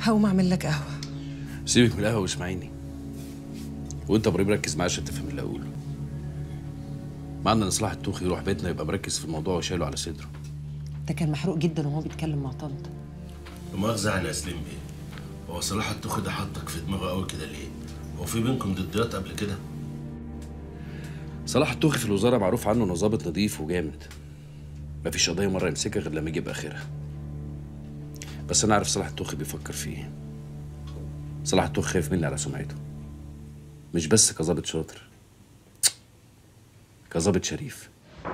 هقوم اعمل لك قهوه سيبك من القهوه واسمعيني وانت ابراهيم ركز معايا عشان تفهم اللي اقوله معنى ان صلاح التوخي يروح بيتنا يبقى مركز في الموضوع وشايله على صدره ده كان محروق جدا وهو بيتكلم مع طنط مؤاخذة يعني يا سليم بيه هو صلاح التوخي ده حطك في دماغه قوي كده ليه؟ هو في بينكم ضديات قبل كده؟ صلاح التوخي في الوزاره معروف عنه انه ظابط نظيف وجامد مفيش قضيه مره يمسكها غير لما يجيب اخرها بس انا عارف صلاح التوخي بيفكر في ايه صلاح التوخي خايف مني على سمعته مش بس كظابط شاطر كظابط شريف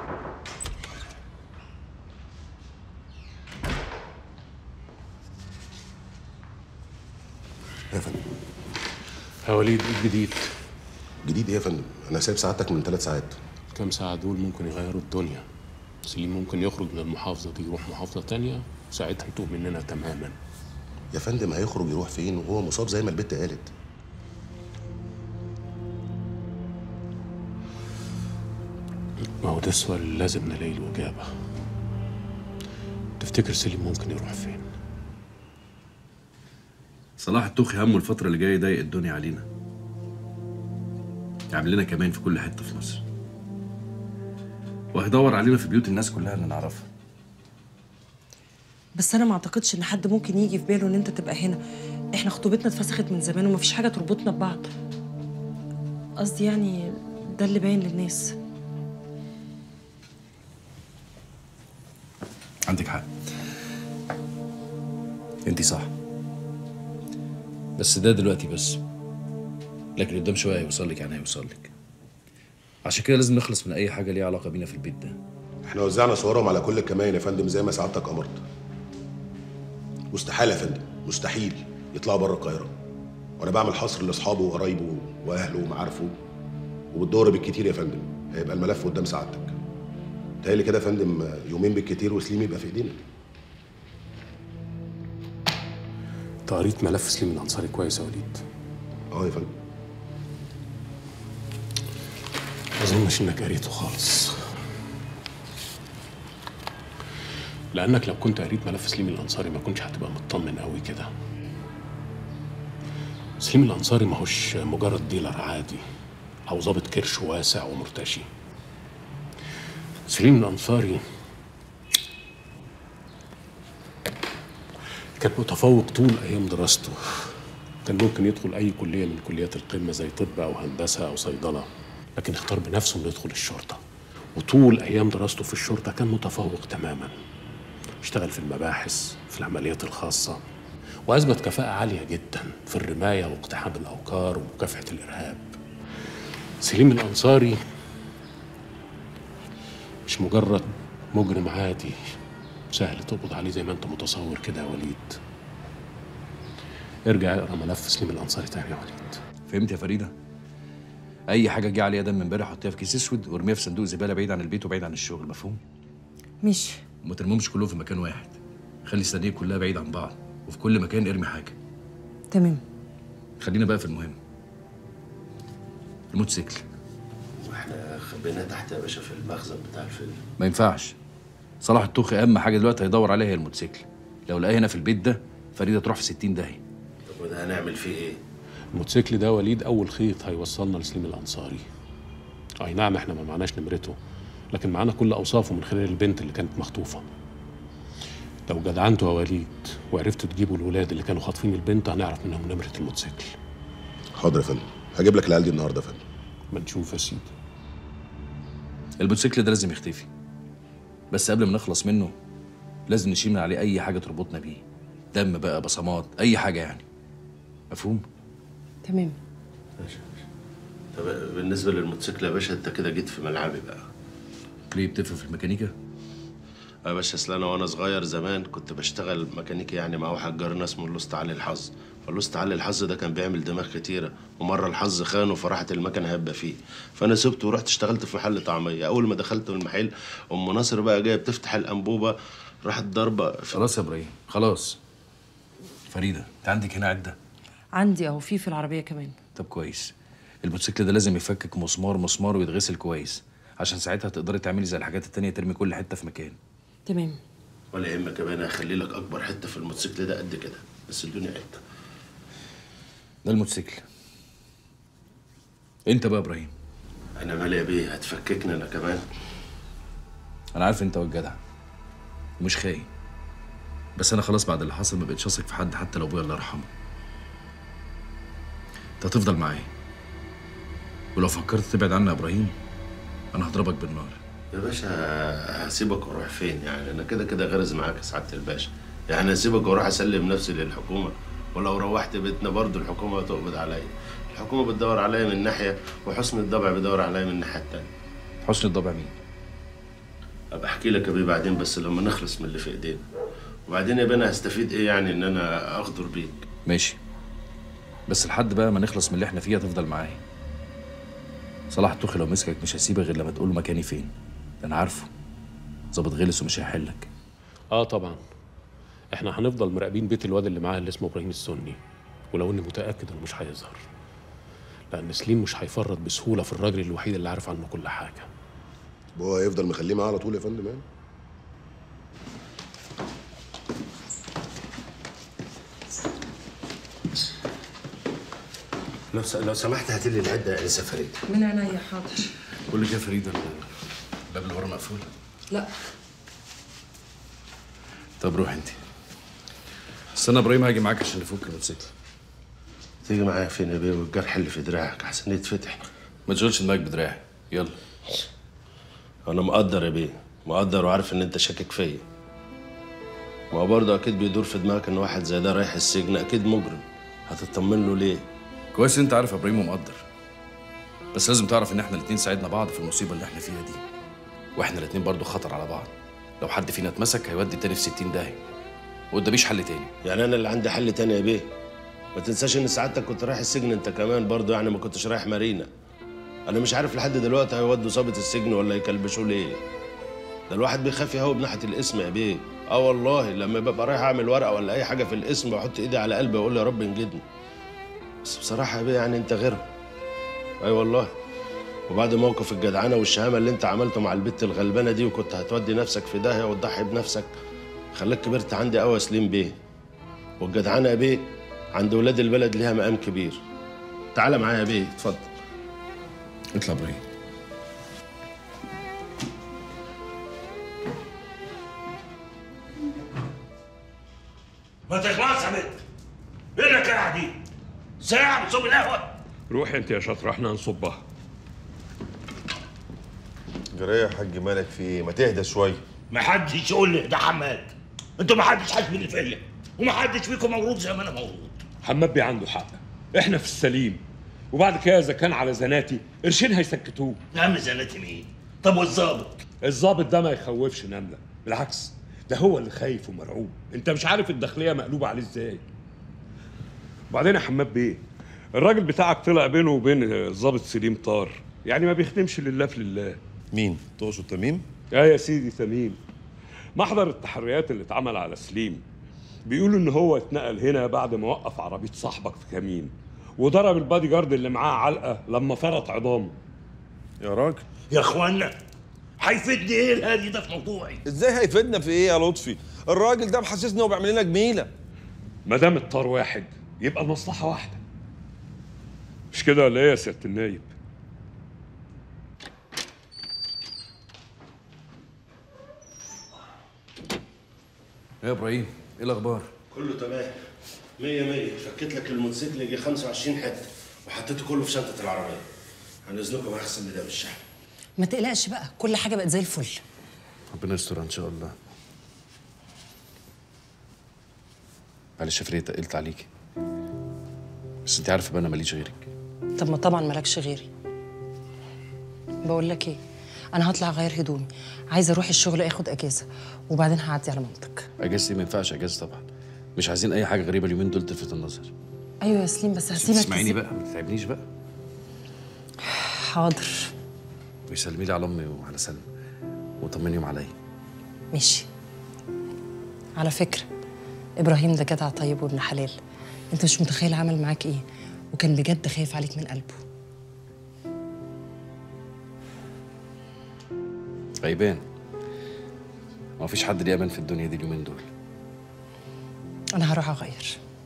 يا فندم يا وليد ايه الجديد؟ جديد ايه يا فندم انا سايب سعادتك من ثلاث ساعات كام ساعة دول ممكن يغيروا الدنيا سليم ممكن يخرج من المحافظة دي يروح محافظة تانية ساعتها يتوه مننا تماما يا فندم هيخرج يروح فين وهو مصاب زي ما البت قالت ما هو ده السؤال اللي لازم نلاقي له إجابة تفتكر سليم ممكن يروح فين؟ صلاح التوخي همه الفتره اللي جايه يضايق الدنيا علينا يعمل لنا كمان في كل حته في مصر وهيدور علينا في بيوت الناس كلها اللي نعرفها بس انا ما اعتقدش ان حد ممكن يجي في باله ان انت تبقى هنا احنا خطوبتنا اتفسخت من زمان ومفيش حاجه تربطنا ببعض قصدي يعني ده اللي باين للناس عندك حق انت صح بس ده دلوقتي بس لكن قدام شويه هيوصل لك يعني هيوصل لك عشان كده لازم نخلص من اي حاجه ليها علاقه بينا في البيت ده احنا وزعنا صورهم على كل الكمائن يا فندم زي ما سعادتك امرت مستحيل يا فندم مستحيل يطلعوا بره القاهره وانا بعمل حصر لاصحابه وقرايبه واهله ومعارفه وبالدور بالكتير يا فندم هيبقى الملف قدام سعادتك تهيألي كده يا فندم يومين بالكتير وسليم يبقى في ايدينا أنت قريت ملف سليم الأنصاري كويس يا وليد اه يا فندم ما أظنش إنك قريته خالص لأنك لو كنت قريت ملف سليم الأنصاري ما كنتش هتبقى مطمن قوي كده سليم الأنصاري ماهوش مجرد ديلر عادي أو ضابط كرش واسع ومرتشي سليم الأنصاري كان متفوق طول أيام دراسته كان ممكن يدخل أي كلية من كليات القمة زي طب أو هندسة أو صيدلة لكن اختار بنفسه إنه يدخل الشرطة وطول أيام دراسته في الشرطة كان متفوق تماما اشتغل في المباحث في العمليات الخاصة وأثبت كفاءة عالية جدا في الرماية واقتحام الأوقار ومكافحة الإرهاب سليم الأنصاري مش مجرد مجرم عادي سهل تقبض عليه زي ما انت متصور كده يا وليد ارجع اقرا ملف سليم الانصاري تاني يا وليد فهمت يا فريده اي حاجه جه عليها دم امبارح حطيها في كيس اسود وارميها في صندوق زباله بعيد عن البيت وبعيد عن الشغل مفهوم ماشي وما ترموهمش كلهم في مكان واحد خلي الصناديق كلها بعيد عن بعض وفي كل مكان ارمي حاجه تمام خلينا بقى في المهم الموتوسيكل واحنا خبينا تحت يا باشا في المخزن بتاع الفيلم ما ينفعش صلاح الطوخي اهم حاجه دلوقتي هيدور عليها هي الموتوسيكل لو لقاه هنا في البيت ده فريده تروح في 60 داهيه طب وده هنعمل فيه ايه؟ الموتوسيكل ده وليد اول خيط هيوصلنا لسليم الانصاري اي نعم احنا ما معناش نمرته لكن معانا كل اوصافه من خلال البنت اللي كانت مخطوفه لو جدعنته يا وليد وعرفتوا تجيبوا الولاد اللي كانوا خاطفين البنت هنعرف منهم نمره الموتوسيكل حاضر يا فندم هجيب لك العيال دي النهارده يا فندم ما نشوف يا سيدي الموتوسيكل ده لازم يختفي بس قبل ما نخلص منه لازم نشيل من عليه اي حاجه تربطنا بيه دم بقى بصمات اي حاجه يعني مفهوم تمام طب بالنسبه للموتوسيكل يا باشا انت كده جيت في ملعبي بقى ليه بتفهم في الميكانيكا يا باشا اصل انا وانا صغير زمان كنت بشتغل ميكانيكي يعني مع واحد جارنا اسمه اللوست علي الحظ فاللوست علي الحظ ده كان بيعمل دماغ كتيره ومره الحظ خانه فراحت المكنه هبه فيه فانا سبته ورحت اشتغلت في محل طعميه اول ما دخلت المحل ام ناصر بقى جايه بتفتح الانبوبه راحت ضربه في خلاص يا ابراهيم خلاص فريده انت عندك هنا عده عندي اهو في في العربيه كمان طب كويس الموتوسيكل ده لازم يفكك مسمار مسمار ويتغسل كويس عشان ساعتها تقدري تعملي زي الحاجات التانية ترمي كل حته في مكان تمام ولا يهمك يا باشا هخلي لك اكبر حته في الموتوسيكل ده قد كده بس ادوني حته ده الموتوسيكل انت بقى يا ابراهيم انا مالي يا بيه هتفككني انا كمان انا عارف انت والجدع ومش خاين بس انا خلاص بعد اللي حصل ما بقتش اثق في حد حتى لو ابويا الله يرحمه انت هتفضل معايا ولو فكرت تبعد عني يا ابراهيم انا هضربك بالنار يا باشا هسيبك واروح فين يعني انا كده كده غرز معاك يا سعاده الباشا يعني هسيبك واروح اسلم نفسي للحكومه ولو روحت بيتنا برضه الحكومه هتقبض عليا الحكومه بتدور عليا من ناحيه وحسن الضبع بيدور عليا من الناحيه التانيه حسن الضبع مين ابقى احكي لك يا بيه بعدين بس لما نخلص من اللي في ايدينا وبعدين يا بيه انا هستفيد ايه يعني ان انا اغدر بيك ماشي بس لحد بقى ما نخلص من اللي احنا فيه هتفضل معايا صلاح الطوخي لو مسكك مش هيسيبك غير لما تقول له مكاني فين ده انا عارفه ظابط غلس ومش هيحلك اه طبعا احنا هنفضل مراقبين بيت الواد اللي معاه اللي اسمه ابراهيم السني ولو اني متاكد انه مش هيظهر لان سليم مش هيفرط بسهوله في الراجل الوحيد اللي عارف عنه كل حاجه هو هيفضل مخليه معاه على طول يا فندم يعني لو س... لو سمحت هات لي العده يا انسه فريد من عينيا حاضر قول لي كده يا فريده الباب اللي ورا مقفول لا طب روح انت استنى يا ابراهيم هاجي معاك عشان نفك الموتوسيكل تيجي معايا فين يا بيه والجرح اللي في دراعك احسن يتفتح ما تشغلش دماغك بدراعي يلا انا مقدر يا بيه مقدر وعارف ان انت شاكك فيا ما هو برضه اكيد بيدور في دماغك ان واحد زي ده رايح السجن اكيد مجرم هتطمن له ليه كويس انت عارف يا ابراهيم ومقدر بس لازم تعرف ان احنا الاتنين ساعدنا بعض في المصيبه اللي احنا فيها دي واحنا الاتنين برضو خطر على بعض لو حد فينا اتمسك هيودي التاني في 60 داهيه وقداميش حل تاني يعني انا اللي عندي حل تاني يا بيه ما تنساش ان سعادتك كنت رايح السجن انت كمان برضه يعني ما كنتش رايح مارينا انا مش عارف لحد دلوقتي هيودوا ظابط السجن ولا يكلبشوا ليه ده الواحد بيخاف يهوب ناحيه الاسم يا بيه اه والله لما ببقى رايح اعمل ورقه ولا اي حاجه في الاسم بحط ايدي على قلبي واقول يا رب انجدني بس بصراحه يا بيه يعني انت غيرهم اي والله وبعد موقف الجدعنه والشهامه اللي انت عملته مع البت الغلبانه دي وكنت هتودي نفسك في داهيه وتضحي بنفسك خلاك كبرت عندي قوي يا سليم بيه والجدعنه يا بيه عند ولاد البلد ليها مقام كبير تعالى معايا يا بيه اتفضل اطلع ابراهيم ما تخلص يا بنت ايه اللي كان دي ساعة بتصب القهوة روح انت يا شاطر احنا هنصبها جرى يا حاج مالك في ايه؟ ما تهدى شويه ما حدش يقول لي ده حماد انتوا ما حدش حاسس باللي فيا وما حدش فيكم مولود زي ما انا مولود حماد بيه عنده حق احنا في السليم وبعد كده اذا كان على زناتي قرشين هيسكتوه يا عم زناتي مين طب والظابط الظابط ده ما يخوفش نمله بالعكس ده هو اللي خايف ومرعوب انت مش عارف الداخليه مقلوبه عليه ازاي وبعدين يا حماد بيه الراجل بتاعك طلع بينه وبين الظابط سليم طار يعني ما بيخدمش لله في لله مين؟ تقصد تميم؟ اه يا سيدي تميم محضر التحريات اللي اتعمل على سليم بيقولوا ان هو اتنقل هنا بعد ما وقف عربيه صاحبك في كمين وضرب البادي جارد اللي معاه علقه لما فرط عظامه يا راجل يا اخوانا هيفيدني ايه الهادي ده في موضوعي ازاي هيفيدنا في ايه يا لطفي؟ الراجل ده محسسني هو بيعمل لنا جميله ما دام الطار واحد يبقى المصلحه واحده مش كده ولا ايه يا سياده النايب ايه يا ابراهيم ايه الاخبار كله تمام مية مية فكيت لك الموتوسيكل يجي 25 حته وحطيته كله في شنطه العربيه هنزلكم احسن من ده بالشحن ما تقلقش بقى كل حاجه بقت زي الفل ربنا يستر ان شاء الله معلش يا فريده تقلت عليكي بس انت عارفه بقى انا ماليش غيرك طب ما طبعا مالكش غيري بقول لك ايه انا هطلع اغير هدومي عايزه اروح الشغل اخد اجازه وبعدين هعدي على مامتك اجازتي ما ينفعش اجازه طبعا مش عايزين اي حاجه غريبه اليومين دول تلفت النظر ايوه يا سليم بس هسيبك اسمعيني تسيب- بقى ما تتعبنيش بقى حاضر ويسلمي لي على امي وعلى سلمى وطمنيهم عليا ماشي على فكره ابراهيم ده جدع طيب وابن حلال انت مش متخيل عمل معاك ايه وكان بجد خايف عليك من قلبه غيبان ما فيش حد ليه امان في الدنيا دي اليومين دول انا هروح اغير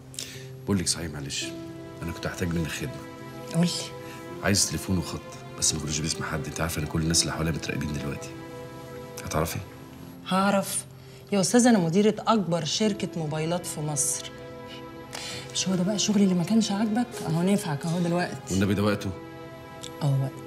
بقول لك صحيح معلش انا كنت هحتاج منك خدمه قولي عايز تليفون وخط بس ما كنتش باسم حد انت عارفه ان كل الناس اللي حواليا متراقبين دلوقتي هتعرفي هعرف يا استاذه انا مديره اكبر شركه موبايلات في مصر مش هو ده بقى شغلي اللي ما كانش عاجبك اهو نفعك اهو دلوقتي والنبي ده وقته اهو وقت